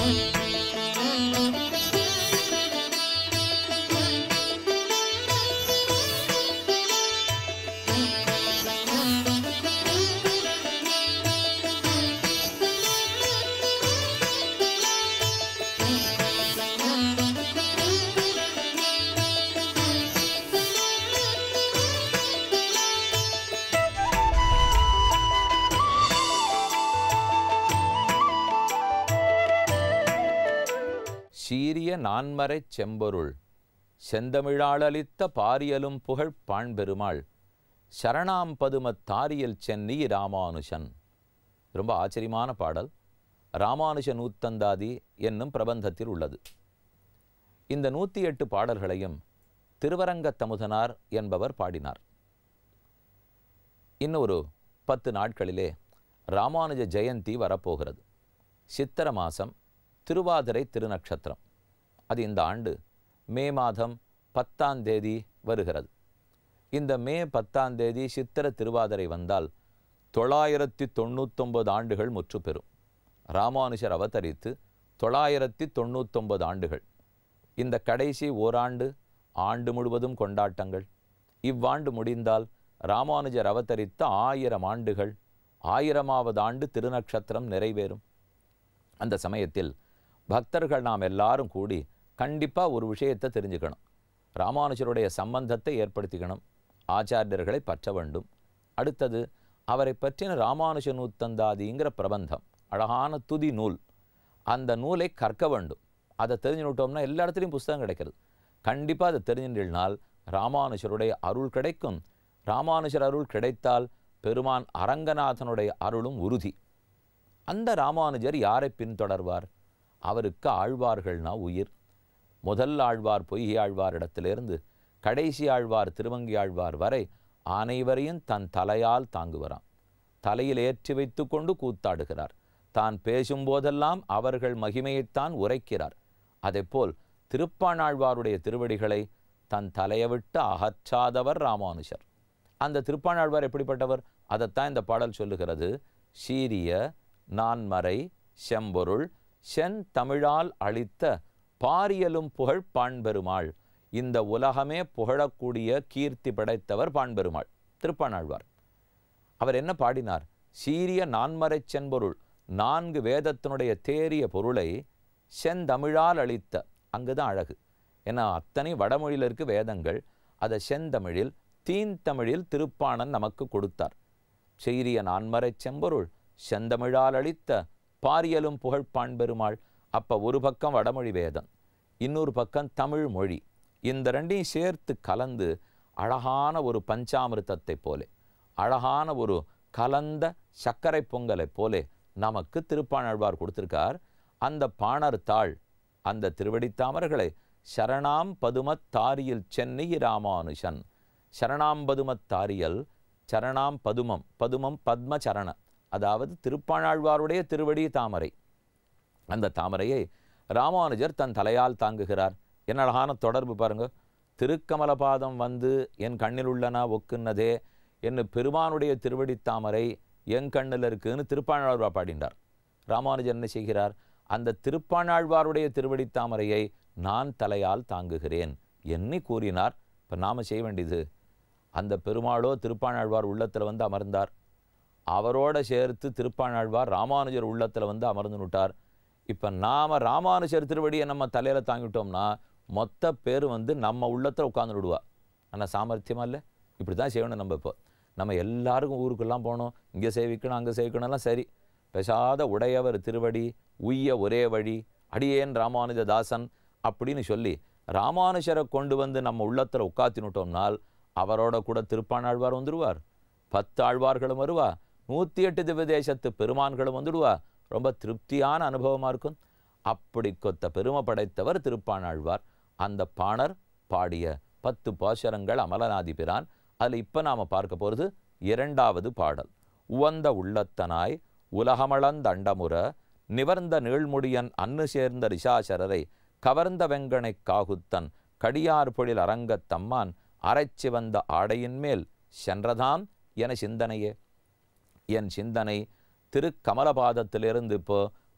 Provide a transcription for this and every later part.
சீரிய நான்மறைச் செம்பொருள் செந்தமிழாளளித்த பாரியலும் புகழ் பாண்பெருமாள் சரணாம் பதுமத் தாரியல் சென்னி ராமானுஷன் ரொம்ப ஆச்சரியமான பாடல் ராமானுஜ நூத்தந்தாதி என்னும் பிரபந்தத்தில் உள்ளது இந்த நூற்றி எட்டு பாடல்களையும் திருவரங்கத் தமுதனார் என்பவர் பாடினார் இன்னொரு பத்து நாட்களிலே ராமானுஜ ஜெயந்தி வரப்போகிறது சித்திர மாதம் திருவாதிரை திருநக்ஷத்திரம் அது இந்த ஆண்டு மே மாதம் பத்தாம் தேதி வருகிறது இந்த மே பத்தாம் தேதி சித்திர திருவாதிரை வந்தால் தொள்ளாயிரத்தி தொண்ணூத்தொம்பது ஆண்டுகள் முற்று பெறும் ராமானுஜர் அவதரித்து தொள்ளாயிரத்தி தொண்ணூத்தொம்பது ஆண்டுகள் இந்த கடைசி ஓராண்டு ஆண்டு முழுவதும் கொண்டாட்டங்கள் இவ்வாண்டு முடிந்தால் ராமானுஜர் அவதரித்த ஆயிரம் ஆண்டுகள் ஆயிரமாவது ஆண்டு திருநக்ஷத்திரம் நிறைவேறும் அந்த சமயத்தில் பக்தர்கள் நாம் எல்லாரும் கூடி கண்டிப்பாக ஒரு விஷயத்தை தெரிஞ்சுக்கணும் ராமானுஜருடைய சம்பந்தத்தை ஏற்படுத்திக்கணும் ஆச்சாரியர்களை பற்ற வேண்டும் அடுத்தது அவரை பற்றின ராமானுஜ நூத்தந்தாதிங்கிற பிரபந்தம் அழகான துதி நூல் அந்த நூலை கற்க வேண்டும் அதை தெரிஞ்சுக்கிட்டோம்னா எல்லா இடத்துலையும் புஸ்தகம் கிடைக்கிறது கண்டிப்பாக அதை தெரிஞ்சின்றால் ராமானுஜருடைய அருள் கிடைக்கும் ராமானுஜர் அருள் கிடைத்தால் பெருமான் அரங்கநாதனுடைய அருளும் உறுதி அந்த ராமானுஜர் யாரை பின்தொடர்வார் அவருக்கு ஆழ்வார்கள்னா உயிர் முதல் ஆழ்வார் பொய்கை ஆழ்வார் இடத்திலிருந்து கடைசி ஆழ்வார் திருவங்கி ஆழ்வார் வரை அனைவரையும் தன் தலையால் தாங்குவராம் தலையில் ஏற்றி வைத்து கொண்டு கூத்தாடுகிறார் தான் பேசும்போதெல்லாம் அவர்கள் மகிமையைத்தான் உரைக்கிறார் அதேபோல் திருப்பாணாழ்வாருடைய திருவடிகளை தன் தலையை விட்டு அகற்றாதவர் ராமானுஜர் அந்த திருப்பாணாழ்வார் எப்படிப்பட்டவர் அதைத்தான் இந்த பாடல் சொல்லுகிறது சீரிய நான்மறை செம்பொருள் சென் தமிழால் அளித்த பாரியலும் புகழ் பாண்பெருமாள் இந்த உலகமே புகழக்கூடிய கீர்த்தி படைத்தவர் பாண்பெருமாள் திருப்பாணாழ்வார் அவர் என்ன பாடினார் சீரிய நான்மறைச் செம்பொருள் நான்கு வேதத்தினுடைய தேறிய பொருளை செந்தமிழால் அளித்த அங்குதான் அழகு ஏன்னா அத்தனை வடமொழியில் இருக்கு வேதங்கள் அதை செந்தமிழில் தீந்தமிழில் திருப்பாணன் நமக்கு கொடுத்தார் செய்ரிய நான்மறைச் செம்பொருள் செந்தமிழால் அளித்த பாரியலும் புகழ் பாண்பெருமாள் அப்போ ஒரு பக்கம் வடமொழி வேதம் இன்னொரு பக்கம் தமிழ் மொழி இந்த ரெண்டையும் சேர்த்து கலந்து அழகான ஒரு பஞ்சாமிர்தத்தை போலே அழகான ஒரு கலந்த சர்க்கரை பொங்கலை போலே நமக்கு திருப்பாணழ்வார் கொடுத்திருக்கார் அந்த பாணர் தாள் அந்த திருவடித்தாமர்களை சரணாம் பதுமத் தாரியில் சென்னை ராமானுஷன் சரணாம் பதுமத் தாரியல் சரணாம் பதுமம் பதுமம் பத்ம சரண அதாவது திருப்பாணாழ்வாருடைய திருவடி தாமரை அந்த தாமரையை ராமானுஜர் தன் தலையால் தாங்குகிறார் என்ன அழகான தொடர்பு பாருங்க திருக்கமலபாதம் வந்து என் கண்ணில் உள்ளனா ஒக்குன்னதே என்று பெருமானுடைய திருவடி தாமரை என் கண்ணில் இருக்குன்னு திருப்பாணாழ்வார் பாடினார் ராமானுஜர் என்ன செய்கிறார் அந்த திருப்பாணாழ்வாருடைய திருவடி தாமரையை நான் தலையால் தாங்குகிறேன் எண்ணி கூறினார் இப்போ நாம் செய்ய வேண்டியது அந்த பெருமாளோ திருப்பாணாழ்வார் உள்ளத்தில் வந்து அமர்ந்தார் அவரோட சேர்த்து திருப்பாணாழ்வார் ராமானுஜர் உள்ளத்தில் வந்து அமர்ந்து விட்டார் இப்போ நாம் ராமானுஜர் திருவடியை நம்ம தலையில் தாங்கிட்டோம்னா மொத்த பேர் வந்து நம்ம உள்ளத்தில் உட்கார்ந்து விடுவா ஆனால் சாமர்த்தியமா இல்லை இப்படி தான் செய்யணும் நம்ம இப்போ நம்ம எல்லாருக்கும் ஊருக்கெல்லாம் போகணும் இங்கே சேவிக்கணும் அங்கே சேவிக்கணும்லாம் சரி பெசாத உடையவர் திருவடி உய்ய ஒரே வழி அடியேன் ராமானுஜ தாசன் அப்படின்னு சொல்லி ராமானுஜரை கொண்டு வந்து நம்ம உள்ளத்தில் உட்காத்தினுட்டோம்னால் அவரோட கூட திருப்பாணாழ்வார் வந்துடுவார் பத்து ஆழ்வார்களும் வருவா நூற்றி எட்டு திவ்யதேசத்து பெருமான்களும் வந்துடுவா ரொம்ப திருப்தியான அனுபவமாக இருக்கும் அப்படி கொத்த பெருமை படைத்தவர் திருப்பாணாழ்வார் அந்த பாணர் பாடிய பத்து பாசரங்கள் அமலநாதி பிரான் அதில் இப்போ நாம் பார்க்க போகிறது இரண்டாவது பாடல் உவந்த உள்ளத்தனாய் உலகமளந்தண்டமுற நிவர்ந்த நீழ்முடியன் அன்னு சேர்ந்த ரிஷாசரரை கவர்ந்த வெங்கனை காகுத்தன் கடியார் பொழில் அரங்கத்தம்மான் அரைச்சி வந்த ஆடையின் மேல் சென்றதாம் என சிந்தனையே என் சிந்தனை திருக்கமலபாதத்திலிருந்து இப்போ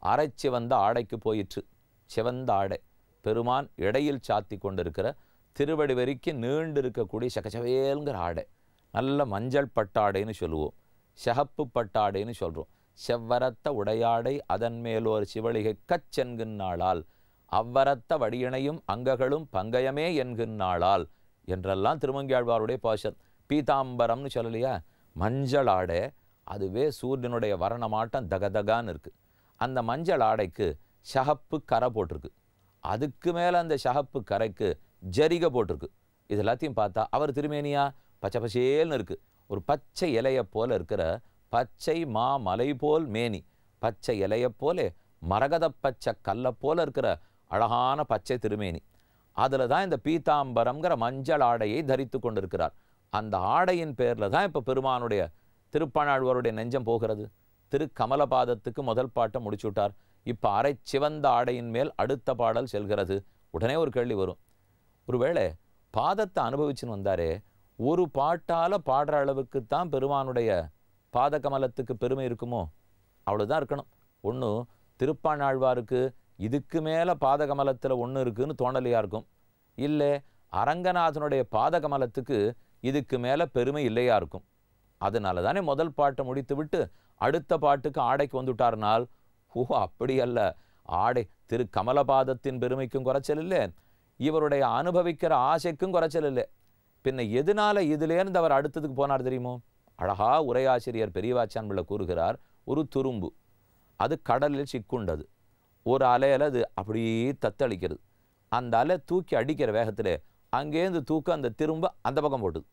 அரைச்சிவந்த ஆடைக்கு போயிற்று சிவந்த ஆடை பெருமான் இடையில் சாத்தி கொண்டிருக்கிற திருவடி வரைக்கும் நீண்டு இருக்கக்கூடிய சகச்சவேலுங்கிற ஆடை நல்ல மஞ்சள் பட்டாடைன்னு சொல்லுவோம் சிகப்பு பட்டாடைன்னு சொல்கிறோம் செவ்வரத்த உடையாடை அதன் மேலோர் சிவளிகை கச்சென்கின்றாளால் அவ்வரத்த வடியினையும் அங்ககளும் பங்கயமே என்கின்றாளால் என்றெல்லாம் திருமங்கியாழ்வாருடைய பாஷன் பீதாம்பரம்னு சொல்லலையா மஞ்சள் ஆடை அதுவே சூரியனுடைய வர்ணமாட்டம் தகதகான்னு இருக்குது அந்த மஞ்சள் ஆடைக்கு சகப்பு கரை போட்டிருக்கு அதுக்கு மேலே அந்த சகப்பு கரைக்கு ஜரிகை போட்டிருக்கு இது எல்லாத்தையும் பார்த்தா அவர் திருமேனியா பச்சை பசேல்னு இருக்குது ஒரு பச்சை இலையை போல இருக்கிற பச்சை மா மலை போல் மேனி பச்சை இலையை போல மரகத பச்சை கல்லை போல இருக்கிற அழகான பச்சை திருமேனி அதில் தான் இந்த பீதாம்பரம்ங்கிற மஞ்சள் ஆடையை தரித்து கொண்டிருக்கிறார் அந்த ஆடையின் பேரில் தான் இப்போ பெருமானுடைய திருப்பாணாழ்வாருடைய நெஞ்சம் போகிறது திரு கமலபாதத்துக்கு முதல் பாட்டை முடிச்சு விட்டார் இப்போ அரை சிவந்த ஆடையின் மேல் அடுத்த பாடல் செல்கிறது உடனே ஒரு கேள்வி வரும் ஒருவேளை பாதத்தை அனுபவிச்சுன்னு வந்தாரே ஒரு பாட்டால் பாடுற அளவுக்கு தான் பெருமானுடைய பாத கமலத்துக்கு பெருமை இருக்குமோ அவ்வளோதான் இருக்கணும் ஒன்று திருப்பாணாழ்வாருக்கு இதுக்கு மேலே பாதகமலத்தில் ஒன்று இருக்குன்னு தோணலையாக இருக்கும் இல்லை அரங்கநாதனுடைய பாதகமலத்துக்கு இதுக்கு மேலே பெருமை இல்லையா இருக்கும் அதனால தானே முதல் பாட்டை முடித்து விட்டு அடுத்த பாட்டுக்கு ஆடைக்கு வந்துட்டார்னால் ஓ அப்படி அல்ல ஆடை திரு கமலபாதத்தின் பெருமைக்கும் குறைச்சல் இல்லை இவருடைய அனுபவிக்கிற ஆசைக்கும் குறைச்சல் இல்லை பின்ன எதனால இதுலேருந்து அவர் அடுத்ததுக்கு போனார் தெரியுமோ அழகா உரையாசிரியர் பெரியவாச்சான் பிள்ளை கூறுகிறார் ஒரு துரும்பு அது கடலில் சிக்குண்டது ஒரு அலையில் அது அப்படியே தத்தளிக்கிறது அந்த அலை தூக்கி அடிக்கிற வேகத்தில் அங்கேருந்து தூக்க அந்த திரும்ப அந்த பக்கம் போட்டுது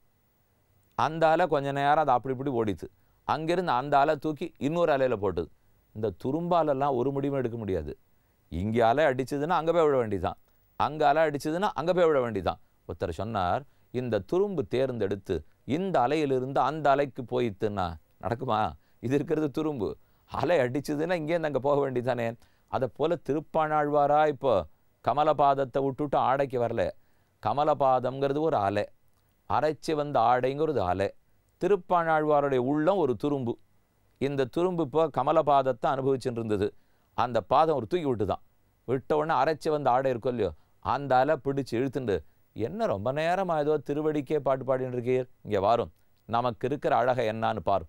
அந்த அலை கொஞ்ச நேரம் அது அப்படி இப்படி ஓடித்து அங்கேருந்து அந்த அலை தூக்கி இன்னொரு அலையில் போட்டுது இந்த துரும்பாலெல்லாம் ஒரு முடிவும் எடுக்க முடியாது இங்கே அலை அடிச்சதுன்னா அங்கே போய் விட வேண்டியதான் அங்கே அலை அடிச்சதுன்னா அங்கே போய் விட வேண்டியதான் ஒருத்தர் சொன்னார் இந்த துரும்பு தேர்ந்தெடுத்து இந்த அலையிலிருந்து அந்த அலைக்கு போயித்துன்னா நடக்குமா இது இருக்கிறது துரும்பு அலை அடிச்சதுன்னா இங்கேருந்து அங்கே போக வேண்டியதானே அதை போல திருப்பாணாழ்வாரா இப்போ கமலபாதத்தை விட்டுட்டு ஆடைக்கு வரல கமலபாதம்ங்கிறது ஒரு அலை அரைச்சி வந்த ஆடைங்கிறது அலை திருப்பாணாழ்வாருடைய உள்ளம் ஒரு துரும்பு இந்த துரும்பு இப்போ கமலபாதத்தை அனுபவிச்சுட்டு இருந்தது அந்த பாதம் ஒரு தூக்கி விட்டு தான் விட்ட உடனே அரைச்சி வந்த ஆடை இருக்கும் இல்லையோ அந்த அலை பிடிச்சு இழுத்துண்டு என்ன ரொம்ப நேரமாக ஏதோ திருவடிக்கே பாட்டு பாடின்னு இருக்கீர் இங்கே வாரும் நமக்கு இருக்கிற அழகை என்னான்னு பாரு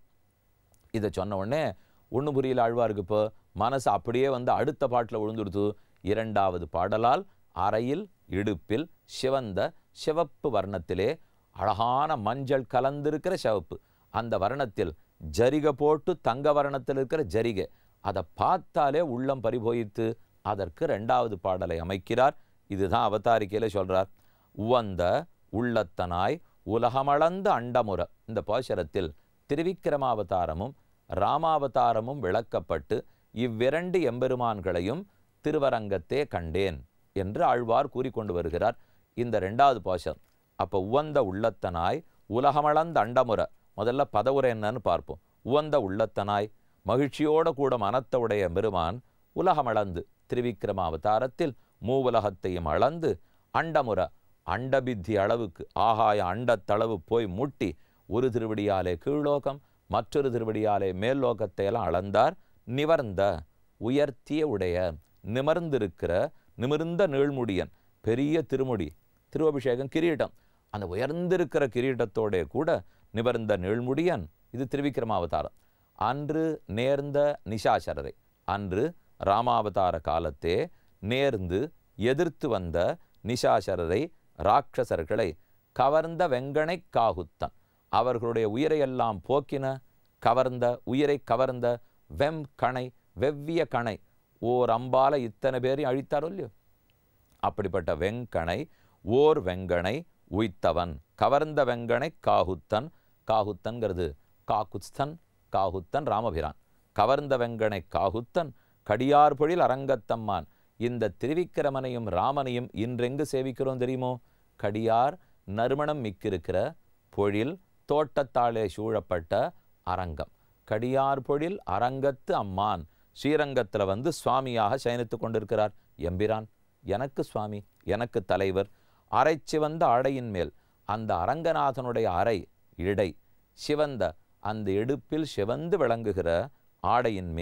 இதை சொன்ன உடனே ஒன்று புரியல ஆழ்வாருக்கு இப்போ மனசு அப்படியே வந்து அடுத்த பாட்டில் விழுந்துடுத்து இரண்டாவது பாடலால் அறையில் இடுப்பில் சிவந்த சிவப்பு வர்ணத்திலே அழகான மஞ்சள் கலந்திருக்கிற சிவப்பு அந்த வர்ணத்தில் ஜரிகை போட்டு தங்க வர்ணத்தில் இருக்கிற ஜரிகை அதை பார்த்தாலே உள்ளம் பறிபோயித்து அதற்கு ரெண்டாவது பாடலை அமைக்கிறார் இதுதான் அவதாரிக்கையில் சொல்றார் உவந்த உள்ளத்தனாய் உலகமளந்த அண்டமுற இந்த பாசுரத்தில் திருவிக்கிரமாவதாரமும் ராமாவதாரமும் விளக்கப்பட்டு இவ்விரண்டு எம்பெருமான்களையும் திருவரங்கத்தே கண்டேன் என்று ஆழ்வார் கூறிக்கொண்டு வருகிறார் இந்த ரெண்டாவது பாசம் அப்போ உவந்த உள்ளத்தனாய் உலகமளந்த அண்டமுற முதல்ல பதவுரை என்னன்னு பார்ப்போம் உவந்த உள்ளத்தனாய் மகிழ்ச்சியோட கூட மனத்த உடைய பெருமான் உலகமளந்து திருவிக்கிரம அவதாரத்தில் மூவுலகத்தையும் அளந்து அண்டமுற அண்டபித்தி அளவுக்கு ஆகாய அண்டத்தளவு போய் முட்டி ஒரு திருவடியாலே கீழ்லோகம் மற்றொரு திருவடியாலே மேல்லோகத்தை எல்லாம் அளந்தார் நிவர்ந்த உயர்த்திய உடைய நிமர்ந்திருக்கிற நிமிர்ந்த நீழ்முடியன் பெரிய திருமுடி திருவபிஷேகம் கிரீடம் அந்த உயர்ந்திருக்கிற கிரீடத்தோட கூட நிவர்ந்த நீழ்முடியன் இது திருவிக்கிரமாவதாரம் அன்று நேர்ந்த நிஷாசரரை அன்று ராமாவதார காலத்தே நேர்ந்து எதிர்த்து வந்த நிஷாசரரை ராட்சசர்களை கவர்ந்த வெங்கனை காகுத்தன் அவர்களுடைய உயிரையெல்லாம் போக்கின கவர்ந்த உயிரை கவர்ந்த வெம் கணை வெவ்விய கணை ஓர் அம்பால இத்தனை பேரையும் அழித்தாரோ இல்லையோ அப்படிப்பட்ட வெங்கணை ஓர் வெங்கனை உய்த்தவன் கவர்ந்த வெங்கனை காகுத்தன் காகுத்தன்கிறது காகுஸ்தன் காகுத்தன் ராமபிரான் கவர்ந்த வெங்கனை காகுத்தன் கடியார் பொழில் அரங்கத்தம்மான் இந்த திருவிக்கிரமனையும் ராமனையும் இன்றெங்கு சேவிக்கிறோம் தெரியுமோ கடியார் நறுமணம் மிக்கிருக்கிற பொழில் தோட்டத்தாலே சூழப்பட்ட அரங்கம் கடியார் பொழில் அரங்கத்து அம்மான் ஸ்ரீரங்கத்தில் வந்து சுவாமியாக சயனித்து கொண்டிருக்கிறார் எம்பிரான் எனக்கு சுவாமி எனக்கு தலைவர் அரை சிவந்த ஆடையின் மேல் அந்த அரங்கநாதனுடைய அறை இடை சிவந்த அந்த இடுப்பில் சிவந்து விளங்குகிற ஆடையின் மேல்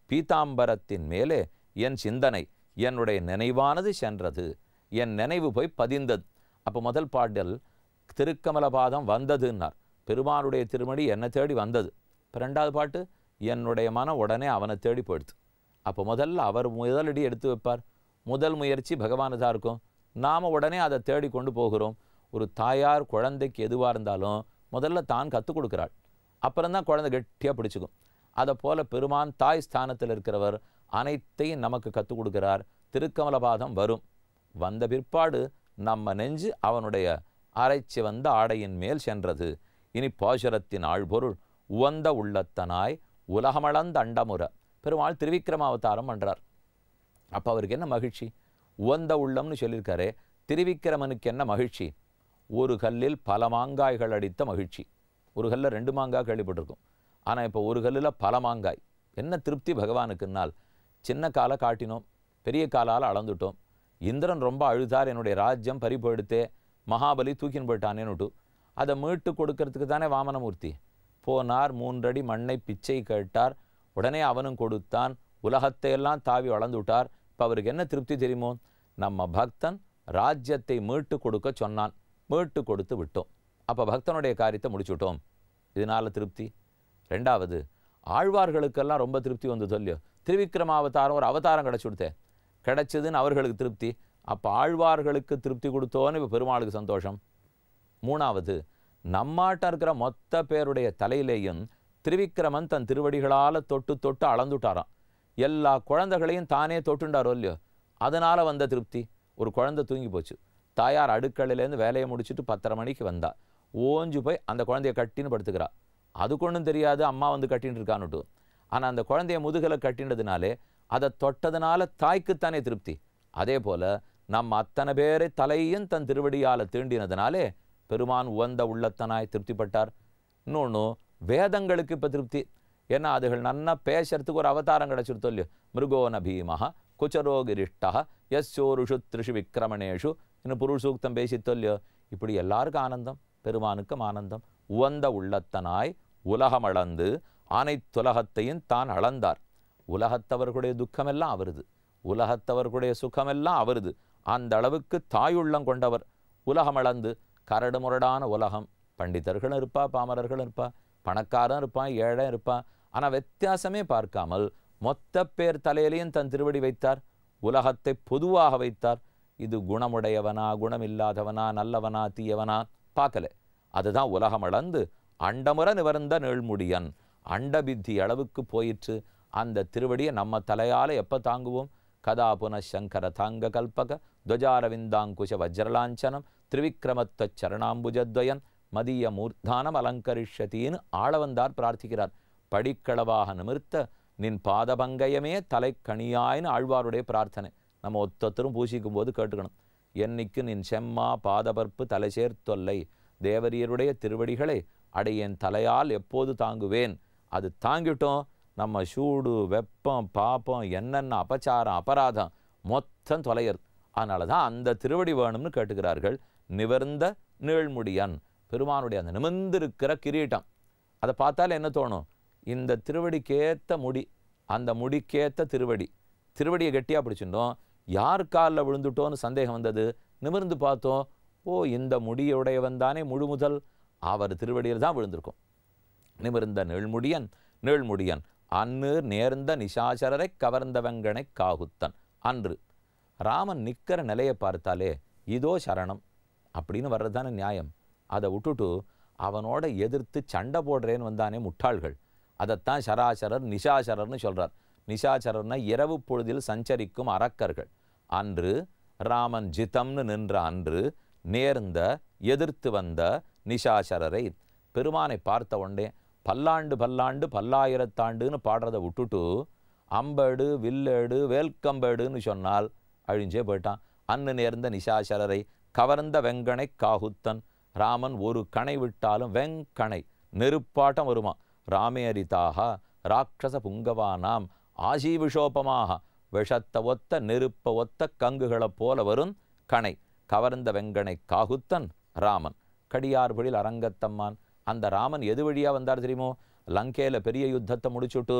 பீதாம்பரத்தின் மேலே என் சிந்தனை என்னுடைய நினைவானது சென்றது என் நினைவு போய் பதிந்தது அப்போ முதல் பாடல் திருக்கமலபாதம் வந்ததுன்னார் பெருமானுடைய திருமடி என்னை தேடி வந்தது இப்போ ரெண்டாவது பாட்டு என்னுடைய மனம் உடனே அவனை தேடி போயிடுது அப்போ முதல்ல அவர் முதலடி எடுத்து வைப்பார் முதல் முயற்சி பகவானதாக இருக்கும் நாம் உடனே அதை தேடி கொண்டு போகிறோம் ஒரு தாயார் குழந்தைக்கு எதுவாக இருந்தாலும் முதல்ல தான் கற்றுக் கொடுக்குறாள் அப்புறம்தான் குழந்தை கெட்டியாக பிடிச்சிக்கும் அதை போல பெருமான் தாய் ஸ்தானத்தில் இருக்கிறவர் அனைத்தையும் நமக்கு கற்றுக் கொடுக்கிறார் திருக்கமலபாதம் வரும் வந்த பிற்பாடு நம்ம நெஞ்சு அவனுடைய அரைச்சி வந்த ஆடையின் மேல் சென்றது இனி பாசுரத்தின் ஆழ்பொருள் உவந்த உள்ளத்தனாய் உலகமளந்த அண்டமுற பெருமாள் திருவிக்கிரம அவதாரம் பண்றார் அப்போ அவருக்கு என்ன மகிழ்ச்சி உவந்த உள்ளம்னு சொல்லியிருக்காரே திருவிக்கிரமனுக்கு என்ன மகிழ்ச்சி ஒரு கல்லில் பல மாங்காய்கள் அடித்த மகிழ்ச்சி ஒரு கல்லில் ரெண்டு மாங்காய் கேள்விப்பட்டிருக்கும் ஆனால் இப்போ ஒரு கல்லில் பல மாங்காய் என்ன திருப்தி பகவானுக்குன்னால் சின்ன காலை காட்டினோம் பெரிய காலால் அளந்துட்டோம் இந்திரன் ரொம்ப அழுதார் என்னுடைய ராஜ்யம் பறி போயிடுத்தே மகாபலி தூக்கின்னு போயிட்டானேன்னுட்டு அதை மீட்டு கொடுக்கறதுக்கு தானே வாமனமூர்த்தி போனார் மூன்றடி மண்ணை பிச்சை கேட்டார் உடனே அவனும் கொடுத்தான் உலகத்தையெல்லாம் தாவி வளர்ந்து விட்டார் இப்போ அவருக்கு என்ன திருப்தி தெரியுமோ நம்ம பக்தன் ராஜ்யத்தை மீட்டு கொடுக்க சொன்னான் மீட்டு கொடுத்து விட்டோம் அப்போ பக்தனுடைய காரியத்தை முடிச்சுட்டோம் இதனால திருப்தி ரெண்டாவது ஆழ்வார்களுக்கெல்லாம் ரொம்ப திருப்தி வந்து சொல்லியோ திருவிக்ரம அவதாரம் ஒரு அவதாரம் கிடச்சி கொடுத்தே கிடைச்சதுன்னு அவர்களுக்கு திருப்தி அப்போ ஆழ்வார்களுக்கு திருப்தி கொடுத்தோன்னு இப்போ பெருமாளுக்கு சந்தோஷம் மூணாவது நம்மாட்ட இருக்கிற மொத்த பேருடைய தலையிலேயும் திருவிக்கிரமன் தன் திருவடிகளால் தொட்டு தொட்டு அளந்துட்டாராம் எல்லா குழந்தைகளையும் தானே தொட்டுண்டாரோ இல்லையோ அதனால வந்த திருப்தி ஒரு குழந்தை தூங்கி போச்சு தாயார் அடுக்கலையிலேருந்து வேலையை முடிச்சுட்டு பத்தரை மணிக்கு வந்தா ஓஞ்சு போய் அந்த குழந்தைய கட்டின்னு படுத்துக்கிறா அதுக்கு ஒன்றும் தெரியாது அம்மா வந்து கட்டின்னு இருக்கான்னுட்டு ஆனால் அந்த குழந்தைய முதுகலை கட்டினதுனாலே அதை தொட்டதுனால தாய்க்குத்தானே திருப்தி அதே போல நம்ம அத்தனை பேரை தலையும் தன் திருவடியால் தீண்டினதுனாலே பெருமான் உவந்த உள்ளத்தனாய் திருப்திப்பட்டார் இன்னொன்று வேதங்களுக்கு இப்போ திருப்தி ஏன்னா அதுகள் நன்னா பேசுறதுக்கு ஒரு அவதாரம் கிடச்சிருத்தோ இல்லையோ மிருகோன பீமஹ குச்சரோகிரிஷ்டா யஸ்யோருஷு த்ரிஷு விக்ரமணேஷு இன்னும் புருஷ சூக்தம் பேசித்தோ இல்லையோ இப்படி எல்லாருக்கும் ஆனந்தம் பெருமானுக்கும் ஆனந்தம் உவந்த உள்ளத்தனாய் உலகம் அளந்து அனைத்துலகத்தையும் தான் அளந்தார் உலகத்தவர்களுடைய துக்கமெல்லாம் அவருது உலகத்தவர்களுடைய சுகமெல்லாம் அவருது அந்த அளவுக்கு தாயுள்ளம் கொண்டவர் உலகம் அளந்து கரடு முரடான உலகம் பண்டிதர்களும் இருப்பா பாமரர்களும் இருப்பா பணக்காரன் இருப்பான் ஏழை இருப்பான் ஆனால் வித்தியாசமே பார்க்காமல் மொத்த பேர் தலையிலையும் தன் திருவடி வைத்தார் உலகத்தை பொதுவாக வைத்தார் இது குணமுடையவனா குணமில்லாதவனா நல்லவனா தீயவனா பார்க்கல அதுதான் உலகம் அளந்து அண்டமுற நிவர்ந்த நீழ்முடியன் அண்டபித்தி அளவுக்கு போயிற்று அந்த திருவடியை நம்ம தலையால் எப்போ தாங்குவோம் கதா புனசங்கர தாங்க கல்பக துவஜாரவிந்தாங்குஷ வஜ்ரலாஞ்சனம் திரிவிக்ரமத்வ சரணாம்புஜத்வயன் மதிய மூர்த்தானம் அலங்கரிஷத்தின்னு ஆளவந்தார் பிரார்த்திக்கிறார் படிக்களவாக நிமிர்த்த நின் பாதபங்கயமே தலைக்கணியாயின்னு ஆழ்வாருடைய பிரார்த்தனை நம்ம ஒத்தொத்தரும் பூசிக்கும் போது கேட்டுக்கணும் என்னைக்கு நின் செம்மா பாதபற்பு தலை சேர்த்தொல்லை தேவரியருடைய திருவடிகளை அடையேன் தலையால் எப்போது தாங்குவேன் அது தாங்கிட்டோம் நம்ம சூடு வெப்பம் பாப்பம் என்னென்ன அபச்சாரம் அபராதம் மொத்தம் தொலையறது அதனால தான் அந்த திருவடி வேணும்னு கேட்டுக்கிறார்கள் நிவர்ந்த நீழ்முடியன் பெருமானுடைய அந்த நிமிர்ந்திருக்கிற கிரீட்டம் அதை பார்த்தாலே என்ன தோணும் இந்த திருவடிக்கேத்த முடி அந்த முடிக்கேத்த திருவடி திருவடியை கெட்டியாக பிடிச்சிருந்தோம் யார் காலில் விழுந்துட்டோன்னு சந்தேகம் வந்தது நிமிர்ந்து பார்த்தோம் ஓ இந்த முடியுடையவன் தானே முழு முதல் அவர் திருவடியில் தான் விழுந்திருக்கும் நிமிர்ந்த நீழ்முடியன் நீழ்முடியன் அன்னு நேர்ந்த நிசாசரரை கவர்ந்தவங்கனை காகுத்தன் அன்று ராமன் நிற்கிற நிலையை பார்த்தாலே இதோ சரணம் அப்படின்னு வர்றதுதானே நியாயம் அதை விட்டுட்டு அவனோட எதிர்த்து சண்டை போடுறேன்னு வந்தானே முட்டாள்கள் அதைத்தான் சராசரர் நிசாசரர்னு சொல்றார் நிசாசரர்னா இரவு பொழுதில் சஞ்சரிக்கும் அரக்கர்கள் அன்று ராமன் ஜிதம்னு நின்ற அன்று நேர்ந்த எதிர்த்து வந்த நிசாசரரை பெருமானை பார்த்த உடனே பல்லாண்டு பல்லாண்டு பல்லாயிரத்தாண்டுன்னு பாடுறதை விட்டுட்டு அம்பேடு வில்லேடு வேல்கம்பேடுன்னு சொன்னால் அழிஞ்சே போயிட்டான் அன்னு நேர்ந்த நிசாசரரை கவர்ந்த வெங்கனை காகுத்தன் ராமன் ஒரு கணை விட்டாலும் வெங்கணை நெருப்பாட்டம் வருமா ராமேரிதாக ராட்சச புங்கவானாம் ஆசீவிஷோபமாக விஷத்த ஒத்த நெருப்ப ஒத்த கங்குகளைப் போல வரும் கணை கவர்ந்த வெங்கனை காகுத்தன் ராமன் கடியார்பொழில் அரங்கத்தம்மான் அந்த ராமன் எது வழியா வந்தார் தெரியுமோ லங்கேல பெரிய யுத்தத்தை முடிச்சுட்டு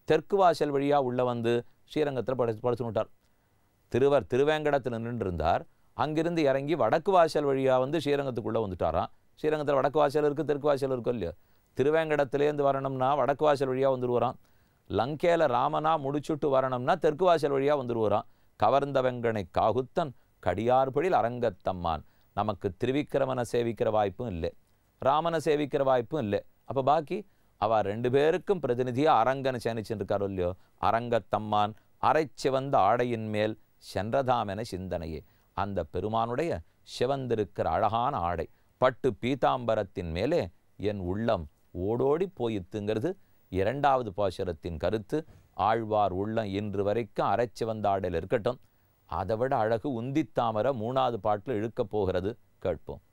தெற்கு வாசல் வழியாக உள்ள வந்து ஸ்ரீரங்கத்தில் படை படுத்துனுட்டார் திருவர் திருவேங்கடத்தில் நின்றிருந்தார் அங்கிருந்து இறங்கி வடக்கு வாசல் வழியாக வந்து ஸ்ரீரங்கத்துக்குள்ளே வந்துட்டாராம் ஸ்ரீரங்கத்தில் வடக்கு வாசல் இருக்குது தெற்கு வாசல் இருக்கும் இல்லையோ திருவேங்கடத்துலேருந்து வரணும்னா வடக்கு வாசல் வழியாக வந்துருவாராம் லங்கேல ராமனா முடிச்சுட்டு வரணும்னா தெற்கு வாசல் வழியாக வந்துருவாராம் கவர்ந்த வெங்கனை காகுத்தன் கடியார்படியில் அரங்கத்தம்மான் நமக்கு திருவிக்கிரமனை சேவிக்கிற வாய்ப்பும் இல்லை ராமனை சேவிக்கிற வாய்ப்பும் இல்லை அப்போ பாக்கி அவ ரெண்டு பேருக்கும் பிரதிநிதியாக அரங்கனை சேனிச்சுருக்காரோ இல்லையோ அரங்கத்தம்மான் அரைச்சிவந்த ஆடையின் மேல் சென்றதாமென சிந்தனையே அந்த பெருமானுடைய சிவந்திருக்கிற அழகான ஆடை பட்டு பீதாம்பரத்தின் மேலே என் உள்ளம் ஓடோடி போயித்துங்கிறது இரண்டாவது பாசுரத்தின் கருத்து ஆழ்வார் உள்ளம் இன்று வரைக்கும் அரைச்சிவந்த ஆடையில் இருக்கட்டும் அதை விட அழகு உந்தித்தாமரை மூணாவது பாட்டில் இழுக்கப் போகிறது கேட்போம்